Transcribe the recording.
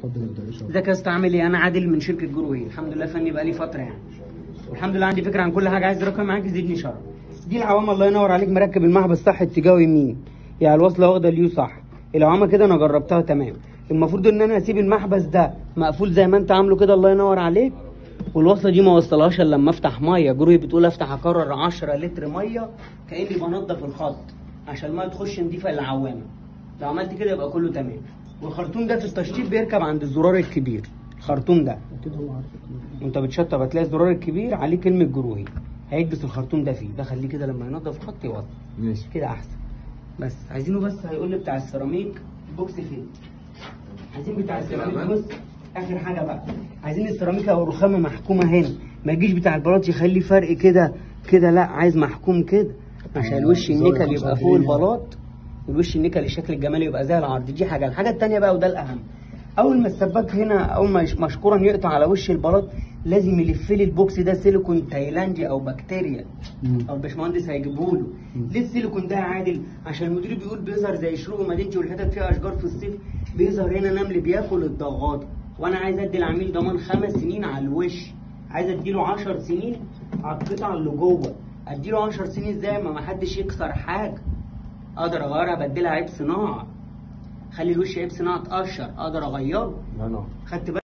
اتفضل ابدا يا باشا ازيك يا اسطى عامل ايه انا عادل من شركه جروي الحمد لله فني بقالي فتره يعني والحمد لله عندي فكره عن كل حاجه عايز رقم معاك يزيدني شرف دي العوامه الله ينور عليك مركب المحبس صح اتجاهه يمين يعني الوصله واخده اليو صح العوامه كده انا جربتها تمام المفروض ان انا اسيب المحبس ده مقفول زي ما انت عامله كده الله ينور عليك والوصله دي ما وصلهاش الا لما افتح ميه جروي بتقول افتح اكرر 10 لتر ميه كاني بنضف الخط عشان الميه تخش نضيفه العوامه لو عملت كده يبقى كله تمام والخرطوم ده في التشطيب بيركب عند الزرار الكبير الخرطوم ده اكيد هو عارف الكلام وانت بتشطب هتلاقي الزرار الكبير عليه كلمه جروهي هيكبس الخرطوم ده فيه ده خليه كده لما ينضف الخط يوصل ماشي كده احسن بس عايزينه بس هيقول لي بتاع السيراميك البوكس فين عايزين بتاع السيراميك بص اخر حاجه بقى عايزين السيراميك او الرخامه محكومه هنا ما يجيش بتاع البلاط يخلي فرق كده كده لا عايز محكوم كده عشان آه، الوش زاوية النيكل يبقى فوق 45. البلاط والوش النيكل الشكل الجمالي يبقى زي العرض دي حاجه الحاجه التانيه بقى وده الاهم اول ما السباك هنا اول ما يش- مشكورا يقطع على وش البلاط لازم يلف لي البوكس ده سيليكون تايلاندي او بكتيريا مم. او الباشمهندس هيجيبه له ليه السيليكون ده يا عادل عشان المدير بيقول بيظهر زي شروق مدينتي والحتت فيها اشجار في الصيف بيظهر هنا نمل بياكل الضغاطه وانا عايز ادي العميل ضمان خمس سنين على الوش عايز اديله 10 سنين على القطعه اللي جوه اديله 10 سنين ازاي ما محدش يكسر حاجه اقدر اغيرها بديلها عيب صناعه خلي الوش عيب صناعه تقشر اقدر اغيره لا لا خدت بالك